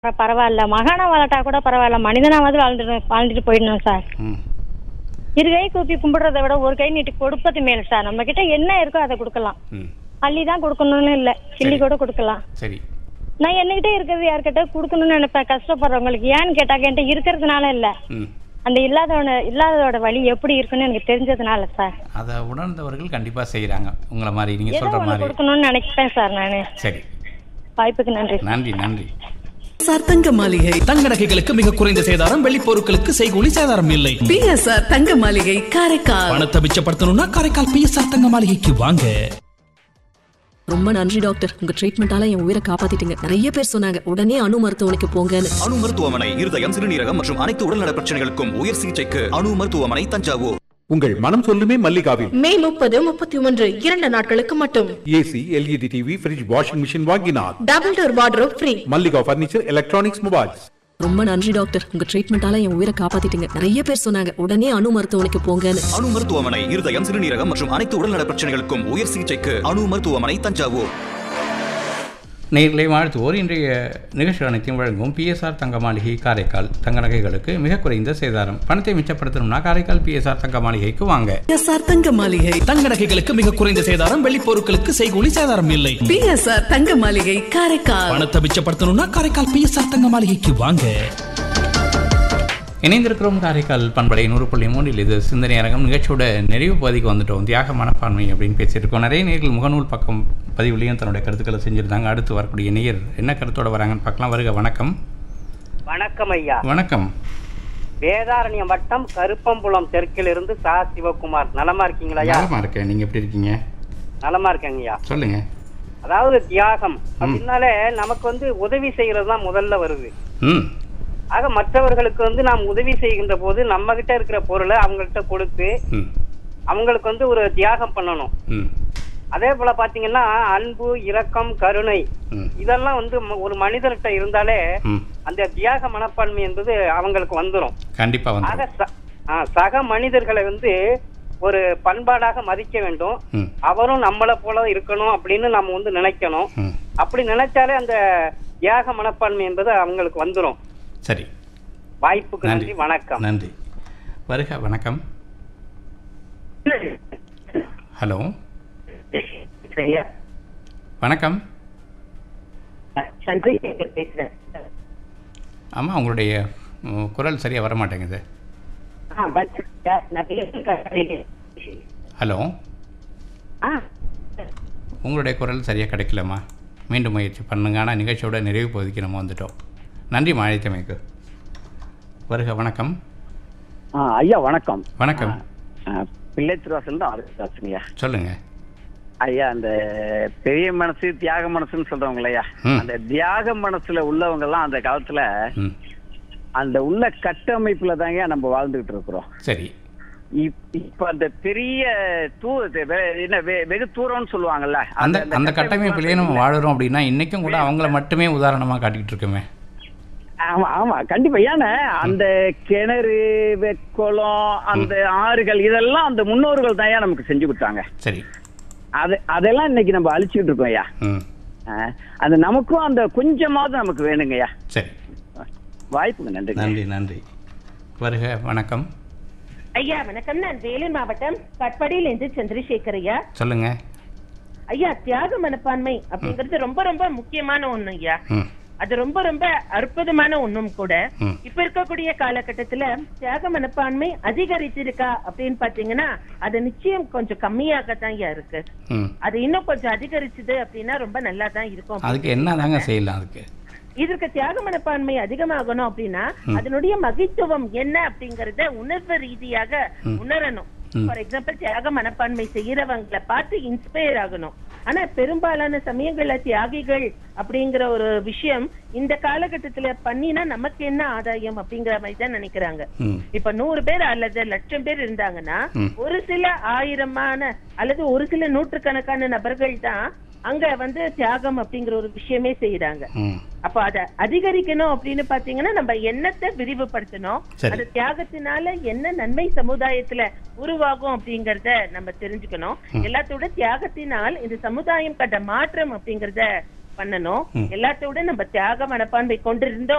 ப- பரவாயில்ல மகானா வாழட்டா கூட பரவாயில்ல மனிதனாவது வாழ்ந்துட்டு வாழ்ந்துட்டு போயிடணும் சார் ம் இரு கை கூப்பி கும்பிடுறத விட ஒரு கை நீட்டி கொடுப்பது மேல் சார் நம்ம கிட்ட என்ன இருக்கோ அதை கொடுக்கலாம் ம் அள்ளி தான் கொடுக்கணும்னு இல்லை கிள்ளி கூட கொடுக்கலாம் சரி நான் என்கிட்ட இருக்கிறது யார்கிட்ட கொடுக்கணும்னு நினைப்பேன் கஷ்டப்படுறவங்களுக்கு ஏன்னு கேட்டாக்க என்கிட்ட இருக்கிறதுனால இல்லை ம் அந்த இல்லாதவன இல்லாததோட வழி எப்படி இருக்குன்னு எனக்கு தெரிஞ்சதுனால சார் அதை உணர்ந்தவர்கள் கண்டிப்பாக செய்கிறாங்க உங்களை மாதிரி நீங்கள் ஏதோ சொல்கிற ஒன்று மாதிரி கொடுக்கணும்னு நினைப்பேன் சார் நான் சரி வாய்ப்புக்கு நன்றி நன்றி நன்றி சார் தங்க மாளிகை தங்க நகைகளுக்கு மிக குறைந்த சேதாரம் வெள்ளி பொருட்களுக்கு செய்கூலி சேதாரம் இல்லை பிஎஸ்ஆர் தங்க மாளிகை காரைக்கால் பணத்தை மிச்சப்படுத்தணும்னா காரைக்கால் பிஎஸ்ஆர் தங்க மாளிகைக்கு வாங்க ரொம்ப நன்றி டாக்டர் உங்க ட்ரீட்மெண்டால என் உயிரை காப்பாத்திட்டீங்க நிறைய பேர் சொன்னாங்க உடனே அணு மருத்துவமனைக்கு போங்கன்னு அணு மருத்துவமனை இருதயம் சிறுநீரகம் மற்றும் அனைத்து உடல்நல பிரச்சனைகளுக்கும் உயர் சிகிச்சைக்கு அணு மருத்துவமனை தஞ்சாவூர் உங்கள் மனம் சொல்லுமே மல்லிகாவில் மே முப்பது முப்பத்தி ஒன்று இரண்டு நாட்களுக்கு மட்டும் AC LED TV fridge washing machine வாங்கினார் double door wardrobe free Mallika furniture electronics mobiles ரொம்ப நன்றி டாக்டர் உங்க ட்ரீட்மெண்டால என் உயிரை காப்பாத்திட்டீங்க நிறைய பேர் சொன்னாங்க உடனே அணு மருத்துவமனைக்கு போங்கன்னு அணு மருத்துவமனை இருதயம் சிறுநீரகம் மற்றும் அனைத்து உடல்நல பிரச்சனைகளுக்கும் உயர் சிகிச்சைக்கு அணு மருத்துவமனை தஞ்சாவூர் நேர்களை வாழ்த்துவோர் இன்றைய நிகழ்ச்சி அனைத்தையும் வழங்கும் பிஎஸ்ஆர் தங்க மாளிகை காரைக்கால் தங்க நகைகளுக்கு மிக குறைந்த சேதாரம் பணத்தை மிச்சப்படுத்தணும்னா காரைக்கால் பிஎஸ்ஆர் தங்க மாளிகைக்கு வாங்க பிஎஸ்ஆர் தங்க மாளிகை தங்க நகைகளுக்கு மிக குறைந்த சேதாரம் வெள்ளி பொருட்களுக்கு செய்கூலி சேதாரம் இல்லை பிஎஸ்ஆர் தங்க மாளிகை காரைக்கால் பணத்தை மிச்சப்படுத்தணும்னா காரைக்கால் பிஎஸ்ஆர் தங்க மாளிகைக்கு வாங்க இணைந்திருக்கிறோம் காரைக்கால் பண்படை நூறு புள்ளி மூன்றில் இது சிந்தனை அரங்கம் நிகழ்ச்சியோட நிறைவு பகுதிக்கு வந்துட்டோம் தியாக மனப்பான்மை அப்படின்னு பேசியிருக்கோம் நிறைய நேர்கள் முகநூல் பக்கம் பதிவுலையும் தன்னுடைய கருத்துக்களை செஞ்சுருந்தாங்க அடுத்து வரக்கூடிய நேயர் என்ன கருத்தோட வராங்கன்னு பார்க்கலாம் வருக வணக்கம் வணக்கம் ஐயா வணக்கம் வேதாரண்யம் வட்டம் கருப்பம்புலம் தெற்கிலிருந்து சா சிவகுமார் நலமா இருக்கீங்களா ஐயா நலமா இருக்கேன் நீங்கள் எப்படி இருக்கீங்க நலமா இருக்கேங்க ஐயா சொல்லுங்க அதாவது தியாகம் அப்படின்னாலே நமக்கு வந்து உதவி செய்யறது தான் முதல்ல வருது ம் ஆக மற்றவர்களுக்கு வந்து நாம் உதவி செய்கின்ற போது நம்ம கிட்ட இருக்கிற பொருளை அவங்கள்ட்ட கொடுத்து ம் அவங்களுக்கு வந்து ஒரு தியாகம் பண்ணணும் ம் அதே போல பாத்தீங்கன்னா அன்பு இரக்கம் கருணை ம் இதெல்லாம் வந்து ம- ஒரு மனிதர்கிட்ட இருந்தாலே ம் அந்த தியாக மனப்பான்மை என்பது அவங்களுக்கு வந்துடும் கண்டிப்பாக வந்து ஆக ச- ஆ, சக மனிதர்களை வந்து ஒரு பண்பாடாக மதிக்க வேண்டும் ம் அவரும் நம்மளை போல இருக்கணும் அப்படின்னு நம்ம வந்து நினைக்கணும் ம் அப்படி நினைச்சாலே அந்த தியாக மனப்பான்மை என்பது அவங்களுக்கு வந்துரும் சரி வாய்ப்புக்கு நன்றி நன்றி வணக்கம் நன்றி வருக வணக்கம் ஹலோ சரியா வணக்கம் சந்திரசேகர் பேசுறேன் ஆமாம் உங்களுடைய ம், குரல் சரியாக வர மாட்டேங்குது ஆ, பட் நான் பேசுறேன். ஹலோ ஆ, உங்களுடைய குரல் சரியாக கிடைக்கலம்மா மீண்டும் முயற்சி பண்ணுங்க ஆனால் நிகழ்ச்சியோட நிறைவு பகுதிக்கு நம்ம வந்துட்டோம் நன்றி மாழைத்தமைக்கு வருக வணக்கம் ஆ, ஐயா வணக்கம் வணக்கம் பிள்ளை திருவாசல் தான் ஆரம்பிச்சாச்சுங்கய்யா சொல்லுங்கள் ஐயா அந்த பெரிய மனசு தியாக மனசுன்னு சொல்றவங்க இல்லையா ம். அந்த தியாக மனசுல உள்ளவங்க எல்லாம் அந்த காலத்துல ம் அந்த உள்ள கட்டமைப்புல தாங்க நம்ம வாழ்ந்துகிட்டு இருக்கிறோம் சரி இப்- இப்ப அந்த பெரிய தூ இது வெ- என்ன வெ- வெகு தூரம்னு சொல்லுவாங்கல்ல அந்த அந்த கட்டமைப்பிலேயே நம்ம வாழுறோம் அப்படின்னா இன்றைக்கும் கூட அவங்கள மட்டுமே உதாரணமாக காட்டிக்கிட்டு இருக்கோமே ஆமா ஆமா கண்டிப்பா ஏன்னா அந்த கிணறு வெ- குளம் அந்த ஆறுகள் இதெல்லாம் அந்த முன்னோர்கள் தான் நமக்கு செஞ்சு கொடுத்தாங்க சரி அது அதெல்லாம் இன்னைக்கு நம்ம அழிச்சுக்கிட்டு இருக்கோம் ஐயா ம் ஆ, அது நமக்கும் அந்த கொஞ்சமாவது நமக்கு வேணுங்கய்யா சரி வாய்ப்புங்க நன்றி நன்றி நன்றி வருக வணக்கம் ஐயா வணக்கம் நான் வேலூர் மாவட்டம் கட்படியிலிருந்து சந்திரசேகர் ஐயா சொல்லுங்கள் ஐயா தியாக மனப்பான்மை அப்படிங்கிறது ரொம்ப ரொம்ப முக்கியமான ஒண்ணு ஐயா ம் அது ரொம்ப ரொம்ப அற்புதமான ஒண்ணும் கூட ம். இப்ப இருக்கக்கூடிய காலகட்டத்துல தியாக மனப்பான்மை அதிகரிச்சிருக்கா அப்படின்னு பாத்தீங்கன்னா அது நிச்சயம் கொஞ்சம் கம்மியாகத்தான் ஐயா இருக்கு ம் அது இன்னும் கொஞ்சம் அதிகரிச்சது அப்படின்னா ரொம்ப நல்லா தான் இருக்கும் அதுக்கு என்ன தாங்க செய்யலாம் அதுக்கு இதற்கு தியாக மனப்பான்மை அதிகமாகணும் அப்படின்னா அதனுடைய மகித்துவம் என்ன அப்படிங்கறத உணர்வு ரீதியாக உணரணும் ம். ஃபார் எக்ஸாம்பிள் தியாக மனப்பான்மை செய்யறவங்களை பார்த்து இன்ஸ்பயர் ஆகணும் ஆனா பெரும்பாலான சமயங்கள்ல தியாகிகள் அப்படிங்கிற ஒரு விஷயம் இந்த காலகட்டத்துல பண்ணினா நமக்கு என்ன ஆதாயம் அப்படிங்கிற மாதிரி தான் நினைக்கிறாங்க ம் இப்ப நூறு பேர் அல்லது லட்சம் பேர் இருந்தாங்கன்னா ம். ஒரு சில ஆயிரமான அல்லது ஒரு சில நூற்றுக்கணக்கான நபர்கள் தான் அங்க வந்து தியாகம் அப்படிங்கிற ஒரு விஷயமே செய்யறாங்க ம் அப்ப அத அதிகரிக்கணும் அப்படின்னு பாத்தீங்கன்னா நம்ம எண்ணத்தை விரிவுபடுத்தணும் சரி. அது தியாகத்தினால என்ன நன்மை சமுதாயத்துல உருவாகும் அப்படிங்கறத நம்ம தெரிஞ்சுக்கணும் எல்லாத்தோட தியாகத்தினால் இந்த சமுதாயம் கண்ட மாற்றம் அப்படிங்கறத பண்ணணும் ம். எல்லாத்த விட நம்ம தியாக மனப்பான்மை கொண்டிருந்தோம்